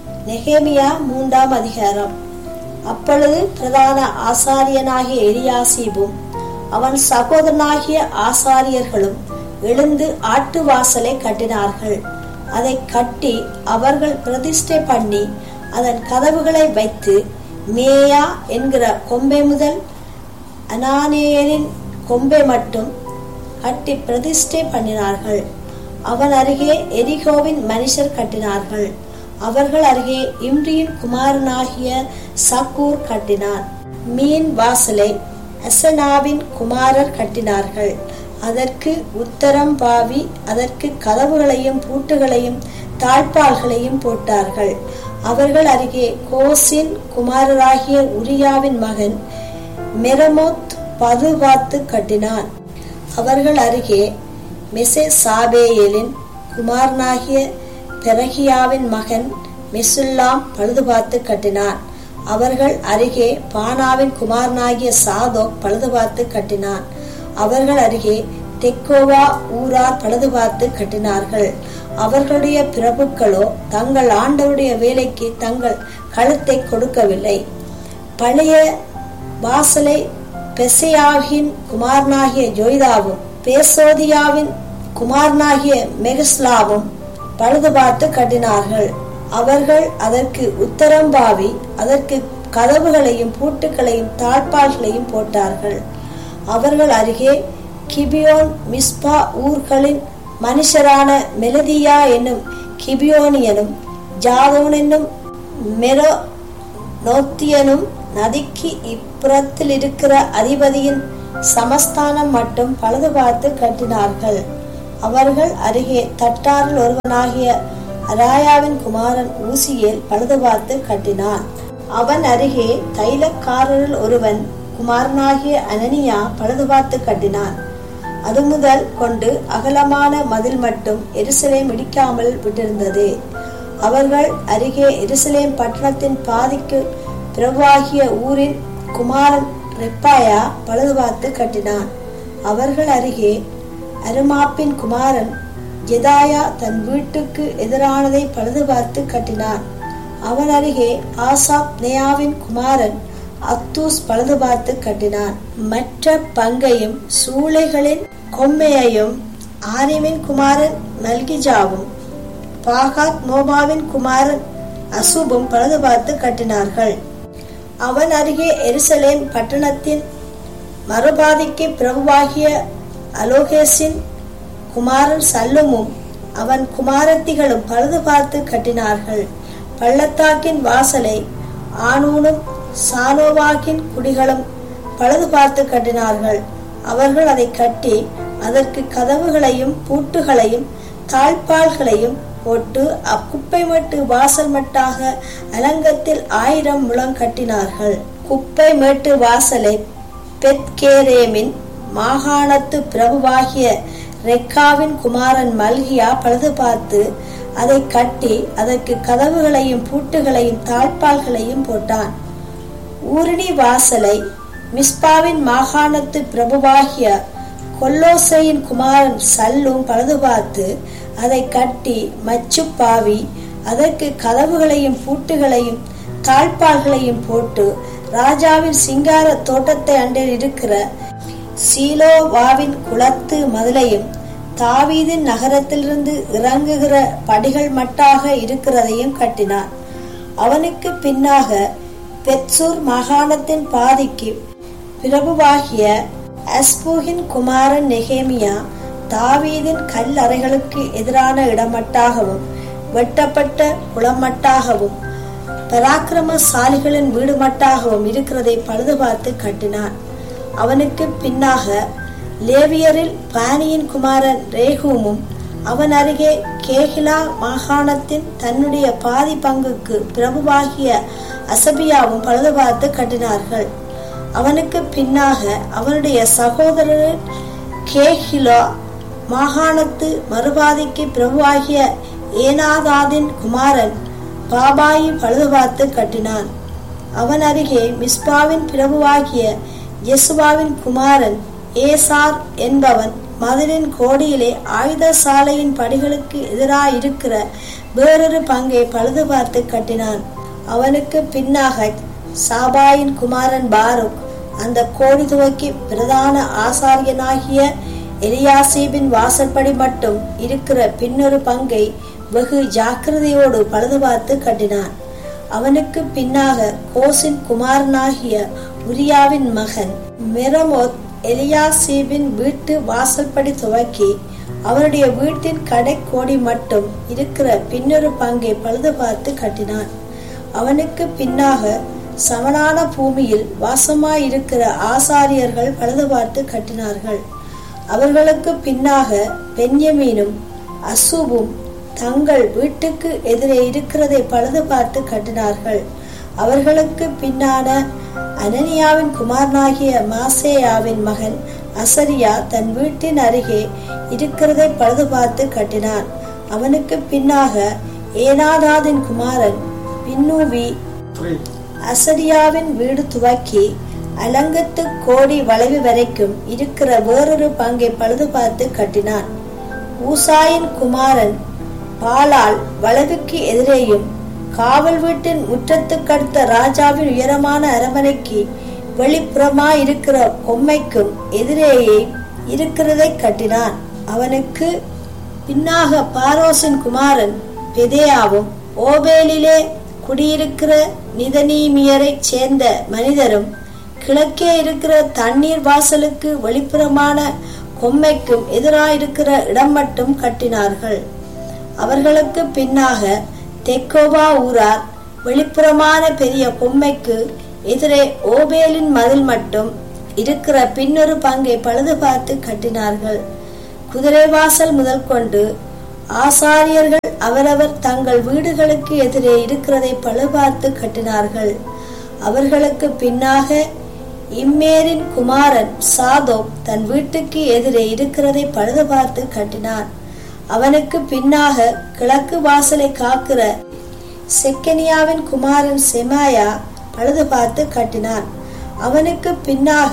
நெகேமியா மூன்றாம் அதிகாரம் அப்பொழுது பிரதான ஆசாரியனாகிய எலியாசீபும் அவன் சகோதரனாகிய ஆசாரியர்களும் எழுந்து ஆட்டு வாசலை கட்டினார்கள் அதை கட்டி அவர்கள் பிரதிஷ்டை பண்ணி அதன் கதவுகளை வைத்து மேயா என்கிற கொம்பை முதல் அனானேயரின் கொம்பை மட்டும் கட்டி பிரதிஷ்டை பண்ணினார்கள் அவன் அருகே எரிகோவின் மனுஷர் கட்டினார்கள் அவர்கள் அருகே இம்ரியின் குமாரனாகிய சக்கூர் கட்டினான் மீன் வாசலை அசனாவின் குமாரர் கட்டினார்கள் அதற்கு உத்தரம் பாவி அதற்கு கதவுகளையும் பூட்டுகளையும் தாழ்பால்களையும் போட்டார்கள் அவர்கள் அருகே கோசின் குமாரராகிய உரியாவின் மகன் மெரமோத் பதுபாத்து கட்டினான் அவர்கள் அருகே மெசே சாபேயலின் குமாரனாகிய பெரகியாவின் மகன் மெசுல்லாம் பழுதுபார்த்து கட்டினான் அவர்கள் அருகே பானாவின் குமாரனாகிய சாதோக் பழுதுபார்த்து கட்டினான் அவர்கள் அருகே தெக்கோவா ஊரார் பழுதுபார்த்து கட்டினார்கள் அவர்களுடைய பிரபுக்களோ தங்கள் ஆண்டவருடைய வேலைக்கு தங்கள் கழுத்தை கொடுக்கவில்லை பழைய வாசலை பெசையாவின் குமாரனாகிய ஜோய்தாவும் பேசோதியாவின் குமாரனாகிய மெகஸ்லாவும் பழுது பார்த்து கட்டினார்கள் அவர்கள் அதற்கு உத்தரம்பாவி அதற்கு கதவுகளையும் பூட்டுகளையும் தாழ்பால்களையும் போட்டார்கள் அவர்கள் அருகே கிபியோன் மிஸ்பா ஊர்களின் மனுஷரான மெலதியா என்னும் கிபியோனியனும் ஜாதோன் என்னும் மெரோ நோத்தியனும் நதிக்கு இப்புறத்தில் இருக்கிற அதிபதியின் சமஸ்தானம் மட்டும் பழுது பார்த்து கட்டினார்கள் அவர்கள் அருகே தட்டாரில் ஒருவனாகிய அராயாவின் குமாரன் ஊசியேல் பழுது பார்த்து கட்டினான் அவன் அருகே தைலக்காரரில் ஒருவன் குமாரனாகிய அனனியா பழுது பார்த்து கட்டினான் அது முதல் கொண்டு அகலமான மதில் மட்டும் எருசலேம் இடிக்காமல் விட்டிருந்தது அவர்கள் அருகே எருசலேம் பட்டணத்தின் பாதிக்கு பிரபுவாகிய ஊரின் குமாரன் ரெப்பாயா பழுது பார்த்து கட்டினான் அவர்கள் அருகே அருமாப்பின் குமாரன் ஜெதாயா தன் வீட்டுக்கு எதிரானதை பழுது பார்த்து கட்டினான் அவன் அருகே ஆசாப் நேயாவின் குமாரன் அத்தூஸ் பழுது பார்த்து கட்டினான் மற்ற பங்கையும் சூளைகளின் கொம்மையையும் ஆரிமின் குமாரன் மல்கிஜாவும் பாகாத் மோபாவின் குமாரன் அசுபும் பழுது பார்த்து கட்டினார்கள் அவன் அருகே எருசலேம் பட்டணத்தின் மறுபாதிக்கு பிரபுவாகிய அலோகேசின் குமாரன் சல்லுமும் அவன் குமாரத்திகளும் பழுது பார்த்து கட்டினார்கள் பள்ளத்தாக்கின் வாசலை ஆனூனும் சானோவாக்கின் குடிகளும் பழுது பார்த்து கட்டினார்கள் அவர்கள் அதை கட்டி அதற்கு கதவுகளையும் பூட்டுகளையும் தாழ்பால்களையும் போட்டு அக்குப்பை மட்டு வாசல் மட்டாக அலங்கத்தில் ஆயிரம் முழம் கட்டினார்கள் குப்பை மேட்டு வாசலை பெத்கேரேமின் மாகாணத்து பிரபுவாகிய ரெக்காவின் குமாரன் மல்கியா பழுது பார்த்து அதை கட்டி அதற்கு கதவுகளையும் பூட்டுகளையும் தாழ்பால்களையும் போட்டான் ஊரணி வாசலை மிஸ்பாவின் மாகாணத்து பிரபுவாகிய கொல்லோசையின் குமாரன் சல்லும் பழுது பார்த்து அதை கட்டி மச்சு பாவி அதற்கு கதவுகளையும் பூட்டுகளையும் தாழ்பால்களையும் போட்டு ராஜாவின் சிங்கார தோட்டத்தை அண்டில் இருக்கிற சீலோவாவின் குளத்து மதிலையும் தாவீதின் நகரத்திலிருந்து இறங்குகிற படிகள் மட்டாக இருக்கிறதையும் கட்டினான் அவனுக்கு பின்னாக பெட்சூர் மாகாணத்தின் பாதிக்கு பிரபுவாகிய அஸ்பூகின் குமாரன் நெகேமியா தாவீதின் கல்லறைகளுக்கு எதிரான இடமட்டாகவும் வெட்டப்பட்ட குளமட்டாகவும் பராக்கிரமசாலிகளின் வீடு மட்டாகவும் இருக்கிறதை பழுது பார்த்து கட்டினான் அவனுக்கு பின்னாக லேவியரில் பானியின் குமாரன் ரேகூமும் அவன் அருகே கேகிலா மாகாணத்தின் தன்னுடைய பாதி பங்குக்கு பிரபுவாகிய அசபியாவும் பழுது பார்த்து கட்டினார்கள் அவனுக்கு பின்னாக அவனுடைய சகோதரர் கேஹிலா மாகாணத்து மறுபாதிக்கு பிரபுவாகிய ஏனாதாதின் குமாரன் பாபாயி பழுது பார்த்து கட்டினான் அவன் அருகே மிஸ்பாவின் பிரபுவாகிய யெசுவாவின் குமாரன் ஏசார் என்பவன் மதிலின் கோடியிலே ஆயுத சாலையின் படிகளுக்கு எதிராயிருக்கிற வேறொரு பங்கை பழுது பார்த்து கட்டினான் அவனுக்கு பின்னாக சாபாயின் குமாரன் பாருக் அந்த கோடி துவக்கி பிரதான ஆசாரியனாகிய எலியாசீபின் வாசற்படி மட்டும் இருக்கிற பின்னொரு பங்கை வெகு ஜாக்கிரதையோடு பழுது பார்த்து கட்டினான் அவனுக்கு பின்னாக கோசின் குமாரனாகிய உரியாவின் மகன் மெரமோத் எலியாசீபின் வீட்டு வாசல்படி துவக்கி அவருடைய வீட்டின் கடைக்கோடி மட்டும் இருக்கிற பின்னொரு பங்கை பழுது பார்த்து கட்டினான் அவனுக்கு பின்னாக சமனான பூமியில் வாசமாயிருக்கிற ஆசாரியர்கள் பழுது பார்த்து கட்டினார்கள் அவர்களுக்கு பின்னாக பென்யமீனும் அசுபும் தங்கள் வீட்டுக்கு எதிரே இருக்கிறதை பழுது பார்த்து கட்டினார்கள் அவர்களுக்கு பின்னான அனனியாவின் குமாரனாகிய மாசேயாவின் மகன் அசரியா தன் வீட்டின் அருகே இருக்கிறதை பழுது பார்த்து கட்டினான் அவனுக்கு பின்னாக ஏனாதாதின் குமாரன் பின்னூவி அசரியாவின் வீடு துவக்கி அலங்கத்து கோடி வளைவு வரைக்கும் இருக்கிற வேறொரு பங்கை பழுது பார்த்து கட்டினான் ஊசாயின் குமாரன் பாலால் வளைவுக்கு எதிரேயும் காவல் வீட்டின் முற்றத்துக்கடுத்த ராஜாவின் உயரமான அரமனைக்கு வெளிப்புறமா இருக்கிற பொம்மைக்கும் எதிரேயே இருக்கிறதை கட்டினான் அவனுக்கு பின்னாக பாரோசின் குமாரன் பெதேயாவும் ஓபேலிலே குடியிருக்கிற நிதனீமியரைச் சேர்ந்த மனிதரும் கிழக்கே இருக்கிற தண்ணீர் வாசலுக்கு வெளிப்புறமான கொம்மைக்கும் எதிராயிருக்கிற இடம் மட்டும் கட்டினார்கள் அவர்களுக்கு பின்னாக தெக்கோவா ஊரார் வெளிப்புறமான பெரிய பொம்மைக்கு எதிரே ஓபேலின் மதில் மட்டும் இருக்கிற பின்னொரு பங்கை பழுது பார்த்து கட்டினார்கள் குதிரை வாசல் முதல் கொண்டு ஆசாரியர்கள் அவரவர் தங்கள் வீடுகளுக்கு எதிரே இருக்கிறதை பழுபார்த்து கட்டினார்கள் அவர்களுக்கு பின்னாக இம்மேரின் குமாரன் சாதோக் தன் வீட்டுக்கு எதிரே இருக்கிறதை பழுது பார்த்து கட்டினான் அவனுக்கு பின்னாக கிழக்கு வாசலை காக்கிற செக்கனியாவின் குமாரன் செமாயா பழுது பார்த்து கட்டினான் அவனுக்கு பின்னாக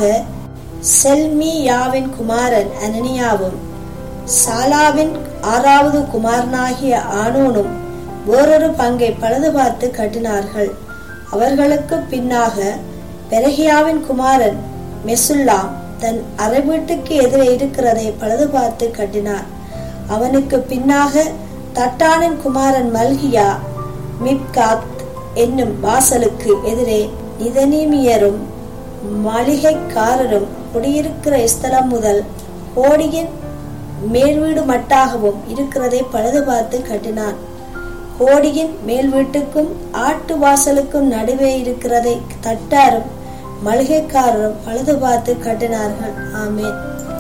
செல்மியாவின் குமாரன் அனனியாவும் சாலாவின் ஆறாவது குமாரனாகிய ஆனோனும் வேறொரு பங்கை பழுது பார்த்து கட்டினார்கள் அவர்களுக்கு பின்னாக பெரகியாவின் குமாரன் மெசுல்லாம் தன் அரை வீட்டுக்கு எதிரே இருக்கிறதை பழுது பார்த்து கட்டினார் அவனுக்கு பின்னாக தட்டானின் குமாரன் மல்கியா மிப்காத் என்னும் வாசலுக்கு எதிரே நிதனீமியரும் மாளிகைக்காரரும் குடியிருக்கிற ஸ்தலம் முதல் கோடியின் மேல் வீடு மட்டாகவும் இருக்கிறதை பழுது பார்த்து கட்டினான் கோடியின் மேல் வீட்டுக்கும் ஆட்டு வாசலுக்கும் நடுவே இருக்கிறதை தட்டாரும் மளிகைக்காரரும் பழுது பார்த்து கட்டினார்கள் ஆமேன்